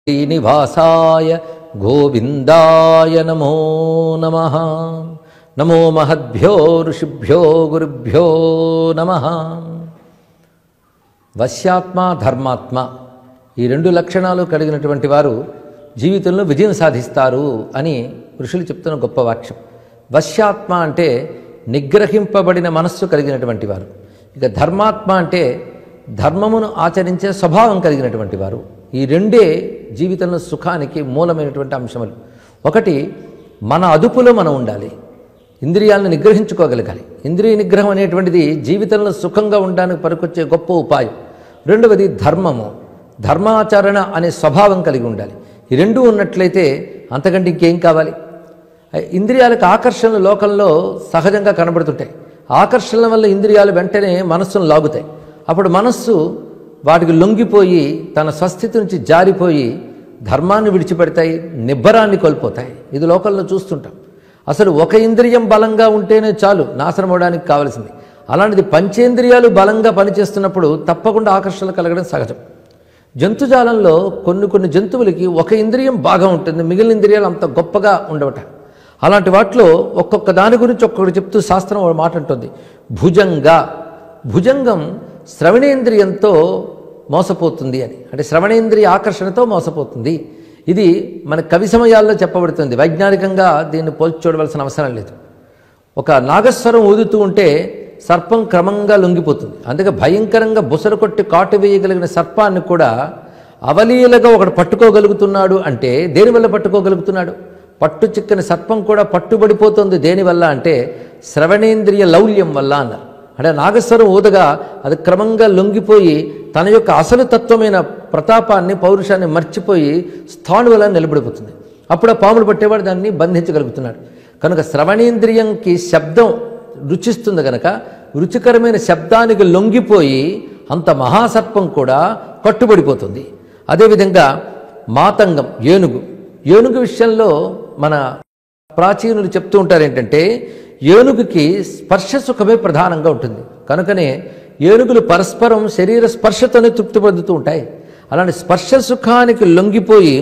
శ్రీనివాసాయ గోవిందాయ నమో నమ నమో మహద్భ్యో ఋషిభ్యో గురుభ్యో నమ వశ్యాత్మ ధర్మాత్మ ఈ రెండు లక్షణాలు కలిగినటువంటి వారు జీవితంలో విజయం సాధిస్తారు అని ఋషులు చెప్తున్న గొప్ప వాక్యం వశ్యాత్మ అంటే నిగ్రహింపబడిన మనస్సు కలిగినటువంటి వారు ఇక ధర్మాత్మ అంటే ధర్మమును ఆచరించే స్వభావం కలిగినటువంటి వారు ఈ రెండే జీవితంలో సుఖానికి మూలమైనటువంటి అంశములు ఒకటి మన అదుపులో మనం ఉండాలి ఇంద్రియాలను నిగ్రహించుకోగలగాలి ఇంద్రియ నిగ్రహం అనేటువంటిది జీవితంలో సుఖంగా ఉండడానికి పనికొచ్చే గొప్ప ఉపాయం రెండవది ధర్మము ధర్మాచరణ అనే స్వభావం కలిగి ఉండాలి ఈ రెండు ఉన్నట్లయితే అంతకంటే ఇంకేం కావాలి ఇంద్రియాలకు ఆకర్షణలు లోకంలో సహజంగా కనబడుతుంటాయి ఆకర్షణల వల్ల ఇంద్రియాలు వెంటనే మనస్సును లాగుతాయి అప్పుడు మనస్సు వాటికి లొంగిపోయి తన స్వస్థితి నుంచి జారిపోయి ధర్మాన్ని విడిచిపెడతాయి నిబ్బరాన్ని కోల్పోతాయి ఇది లోకంలో చూస్తుంటాం అసలు ఒక ఇంద్రియం బలంగా ఉంటేనే చాలు నాశనం అవడానికి కావలసింది అలాంటిది పంచేంద్రియాలు బలంగా పనిచేస్తున్నప్పుడు తప్పకుండా ఆకర్షణలు కలగడం సహజం జంతుజాలంలో కొన్ని కొన్ని జంతువులకి ఒక ఇంద్రియం బాగా ఉంటుంది మిగిలిన ఇంద్రియాలు అంత గొప్పగా ఉండవట అలాంటి వాటిలో ఒక్కొక్క దాని గురించి ఒక్కొక్కటి చెప్తూ శాస్త్రం ఒక మాట ఉంటుంది భుజంగ భుజంగం శ్రవణేంద్రియంతో మోసపోతుంది అని అంటే శ్రవణేంద్రియ ఆకర్షణతో మోసపోతుంది ఇది మన కవి సమయాల్లో చెప్పబడుతుంది వైజ్ఞానికంగా దీన్ని పోల్చి చూడవలసిన అవసరం లేదు ఒక నాగస్వరం ఊదుతూ ఉంటే సర్పం క్రమంగా లొంగిపోతుంది అందుకే భయంకరంగా బుసరు కొట్టి కాటు వేయగలిగిన సర్పాన్ని కూడా అవలీలగా ఒకడు పట్టుకోగలుగుతున్నాడు అంటే దేనివల్ల పట్టుకోగలుగుతున్నాడు పట్టు చిక్కని సర్పం కూడా పట్టుబడిపోతుంది దేనివల్ల అంటే శ్రవణేంద్రియ లౌల్యం వల్ల అన్నారు అంటే నాగస్వరం ఊదగా అది క్రమంగా లొంగిపోయి తన యొక్క అసలు తత్వమైన ప్రతాపాన్ని పౌరుషాన్ని మర్చిపోయి స్థాణువలా నిలబడిపోతుంది అప్పుడు ఆ పాములు పట్టేవాడు దాన్ని బంధించగలుగుతున్నాడు కనుక శ్రవణేంద్రియంకి శబ్దం రుచిస్తుంది గనక రుచికరమైన శబ్దానికి లొంగిపోయి అంత మహాసర్పం కూడా కట్టుబడిపోతుంది అదేవిధంగా మాతంగం ఏనుగు ఏనుగు విషయంలో మన ప్రాచీనులు చెప్తూ ఉంటారు ఏంటంటే ఏనుగుకి స్పర్శ సుఖమే ప్రధానంగా ఉంటుంది కనుకనే ఏనుగులు పరస్పరం శరీర స్పర్శతోనే తృప్తి పొందుతూ ఉంటాయి అలాంటి స్పర్శ సుఖానికి లొంగిపోయి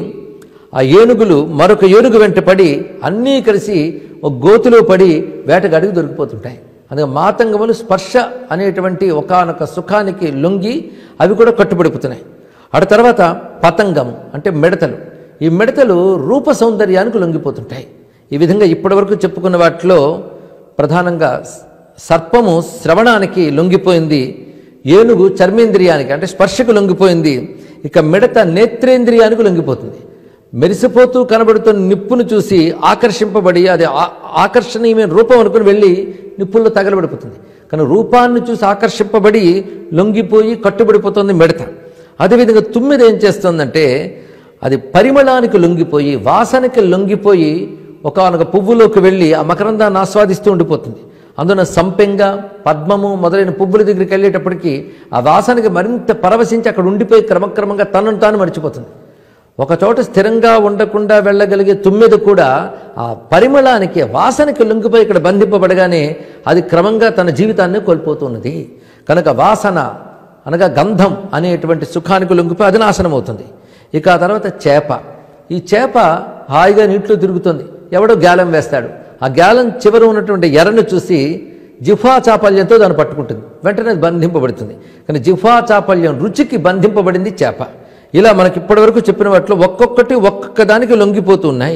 ఆ ఏనుగులు మరొక ఏనుగు వెంట పడి అన్నీ కలిసి ఒక గోతులో పడి వేటకు అడుగు దొరికిపోతుంటాయి అందుకే మాతంగములు స్పర్శ అనేటువంటి ఒకనొక సుఖానికి లొంగి అవి కూడా కట్టుబడిపోతున్నాయి అటు తర్వాత పతంగం అంటే మిడతలు ఈ మిడతలు రూప సౌందర్యానికి లొంగిపోతుంటాయి ఈ విధంగా ఇప్పటివరకు చెప్పుకున్న వాటిలో ప్రధానంగా సర్పము శ్రవణానికి లొంగిపోయింది ఏనుగు చర్మేంద్రియానికి అంటే స్పర్శకు లొంగిపోయింది ఇక మిడత నేత్రేంద్రియానికి లొంగిపోతుంది మెరిసిపోతూ కనబడుతున్న నిప్పును చూసి ఆకర్షింపబడి అది ఆకర్షణీయమైన రూపం అనుకుని వెళ్ళి నిప్పుల్లో తగలబడిపోతుంది కానీ రూపాన్ని చూసి ఆకర్షింపబడి లొంగిపోయి కట్టుబడిపోతుంది మిడత అదేవిధంగా తుమ్మిది ఏం చేస్తుందంటే అది పరిమళానికి లొంగిపోయి వాసనకి లొంగిపోయి ఒకనొక పువ్వులోకి వెళ్ళి ఆ మకరందాన్ని ఆస్వాదిస్తూ ఉండిపోతుంది అందున సంపెంగ పద్మము మొదలైన పువ్వుల దగ్గరికి వెళ్ళేటప్పటికీ ఆ వాసనకి మరింత పరవశించి అక్కడ ఉండిపోయి క్రమక్రమంగా తనను తాను మర్చిపోతుంది ఒక చోట స్థిరంగా ఉండకుండా వెళ్ళగలిగే తుమ్మెద కూడా ఆ పరిమళానికి వాసనకి లొంగిపోయి ఇక్కడ బంధింపబడగానే అది క్రమంగా తన జీవితాన్ని కోల్పోతున్నది కనుక వాసన అనగా గంధం అనేటువంటి సుఖానికి లొంగిపోయి అది నాశనం అవుతుంది ఇక ఆ తర్వాత చేప ఈ చేప హాయిగా నీటిలో తిరుగుతుంది ఎవడో గ్యాలం వేస్తాడు ఆ గ్యాలం చివర ఉన్నటువంటి ఎర్రను చూసి జిఫా చాపల్యంతో దాన్ని పట్టుకుంటుంది వెంటనే అది బంధింపబడుతుంది కానీ జిఫా చాపల్యం రుచికి బంధింపబడింది చేప ఇలా మనకి ఇప్పటివరకు చెప్పిన వాటిలో ఒక్కొక్కటి ఒక్కొక్క దానికి లొంగిపోతూ ఉన్నాయి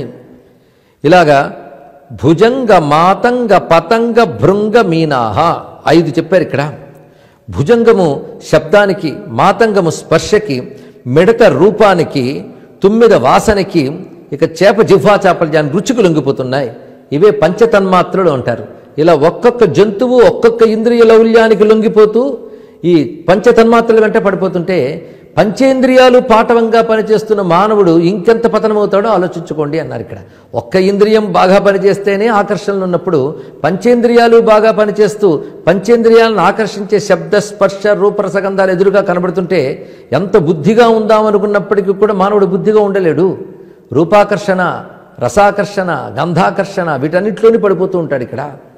ఇలాగా భుజంగ మాతంగ పతంగ భృంగ మీనాహ ఐదు చెప్పారు ఇక్కడ భుజంగము శబ్దానికి మాతంగము స్పర్శకి మిడత రూపానికి తుమ్మిద వాసనకి ఇక చేప జిహ్వా చాపల్యాన్ని రుచికి లొంగిపోతున్నాయి ఇవే పంచతన్మాత్రలు అంటారు ఇలా ఒక్కొక్క జంతువు ఒక్కొక్క ఇంద్రియ లౌల్యానికి లొంగిపోతూ ఈ పంచతన్మాత్రల వెంట పడిపోతుంటే పంచేంద్రియాలు పాఠవంగా పనిచేస్తున్న మానవుడు ఇంకెంత పతనమవుతాడో ఆలోచించుకోండి అన్నారు ఇక్కడ ఒక్క ఇంద్రియం బాగా పనిచేస్తేనే ఆకర్షణలు ఉన్నప్పుడు పంచేంద్రియాలు బాగా పనిచేస్తూ పంచేంద్రియాలను ఆకర్షించే శబ్ద స్పర్శ రూపరసగంధాలు ఎదురుగా కనబడుతుంటే ఎంత బుద్ధిగా ఉందామనుకున్నప్పటికీ కూడా మానవుడు బుద్ధిగా ఉండలేడు రూపాకర్షణ రసాకర్షణ గంధాకర్షణ వీటన్నిటిలోని పడిపోతూ ఉంటాడు ఇక్కడ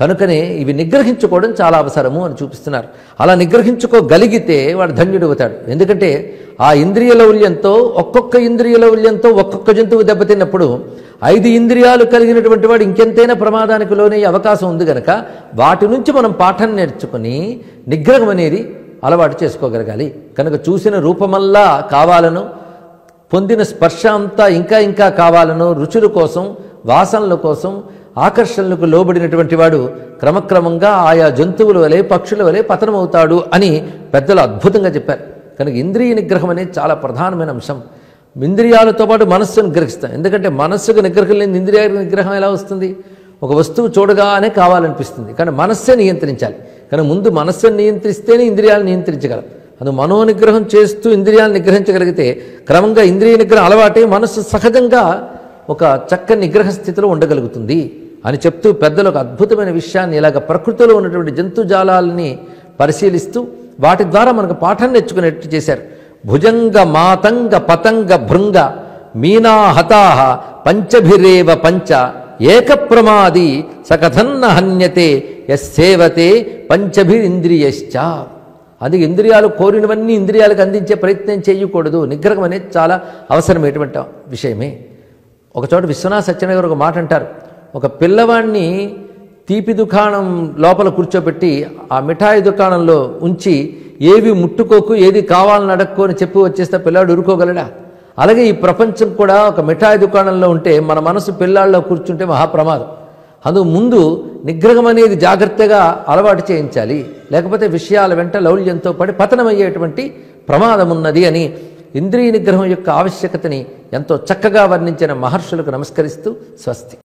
కనుకనే ఇవి నిగ్రహించుకోవడం చాలా అవసరము అని చూపిస్తున్నారు అలా నిగ్రహించుకోగలిగితే వాడు ధన్యుడు అవుతాడు ఎందుకంటే ఆ ఇంద్రియ లౌల్యంతో ఒక్కొక్క ఇంద్రియ లౌల్యంతో ఒక్కొక్క జంతువు దెబ్బతిన్నప్పుడు ఐదు ఇంద్రియాలు కలిగినటువంటి వాడు ఇంకెంతైనా ప్రమాదానికి లోనయ్యే అవకాశం ఉంది కనుక వాటి నుంచి మనం పాఠం నేర్చుకుని నిగ్రహం అనేది అలవాటు చేసుకోగలగాలి కనుక చూసిన రూపమల్లా కావాలను పొందిన స్పర్శ అంతా ఇంకా ఇంకా కావాలను రుచుల కోసం వాసనల కోసం ఆకర్షణలకు లోబడినటువంటి వాడు క్రమక్రమంగా ఆయా జంతువుల వలె పక్షుల వలె పతనమవుతాడు అని పెద్దలు అద్భుతంగా చెప్పారు కనుక ఇంద్రియ నిగ్రహం అనేది చాలా ప్రధానమైన అంశం ఇంద్రియాలతో పాటు మనస్సును నిగ్రహిస్తాం ఎందుకంటే మనస్సుకు నిగ్రహం లేని ఇంద్రియ నిగ్రహం ఎలా వస్తుంది ఒక వస్తువు చూడగానే కావాలనిపిస్తుంది కానీ మనస్సే నియంత్రించాలి కానీ ముందు మనస్సును నియంత్రిస్తేనే ఇంద్రియాలను నియంత్రించగలం అది మనోనిగ్రహం చేస్తూ ఇంద్రియాలను నిగ్రహించగలిగితే క్రమంగా ఇంద్రియ నిగ్రహం అలవాటే మనస్సు సహజంగా ఒక చక్కని నిగ్రహ స్థితిలో ఉండగలుగుతుంది అని చెప్తూ పెద్దలు ఒక అద్భుతమైన విషయాన్ని ఇలాగ ప్రకృతిలో ఉన్నటువంటి జంతుజాలాలని పరిశీలిస్తూ వాటి ద్వారా మనకు పాఠం నేర్చుకునేట్టు చేశారు భుజంగ మాతంగ పతంగ భృంగ మీనా హతాహ పంచభిరేవ పంచ ఏకప్రమాది సకథన్న హన్యతే యస్సేవతే పంచభిరింద్రియశ్చ అది ఇంద్రియాలు కోరినవన్నీ ఇంద్రియాలకు అందించే ప్రయత్నం చేయకూడదు నిగ్రహం అనేది చాలా అవసరమైనటువంటి విషయమే ఒకచోట విశ్వనాథ సత్యనారాయణ గారు ఒక మాట అంటారు ఒక పిల్లవాడిని తీపి దుకాణం లోపల కూర్చోబెట్టి ఆ మిఠాయి దుకాణంలో ఉంచి ఏవి ముట్టుకోకు ఏది కావాలని అడక్కో అని చెప్పి వచ్చేస్తే పిల్లాడు ఉరుకోగలడా అలాగే ఈ ప్రపంచం కూడా ఒక మిఠాయి దుకాణంలో ఉంటే మన మనసు పిల్లాళ్ళలో కూర్చుంటే మహాప్రమాదం అందుకు ముందు నిగ్రహం అనేది జాగ్రత్తగా అలవాటు చేయించాలి లేకపోతే విషయాల వెంట లౌల్యంతో పడి పతనమయ్యేటువంటి ప్రమాదం ఉన్నది అని ఇంద్రియ నిగ్రహం యొక్క ఆవశ్యకతని ఎంతో చక్కగా వర్ణించిన మహర్షులకు నమస్కరిస్తూ స్వస్తి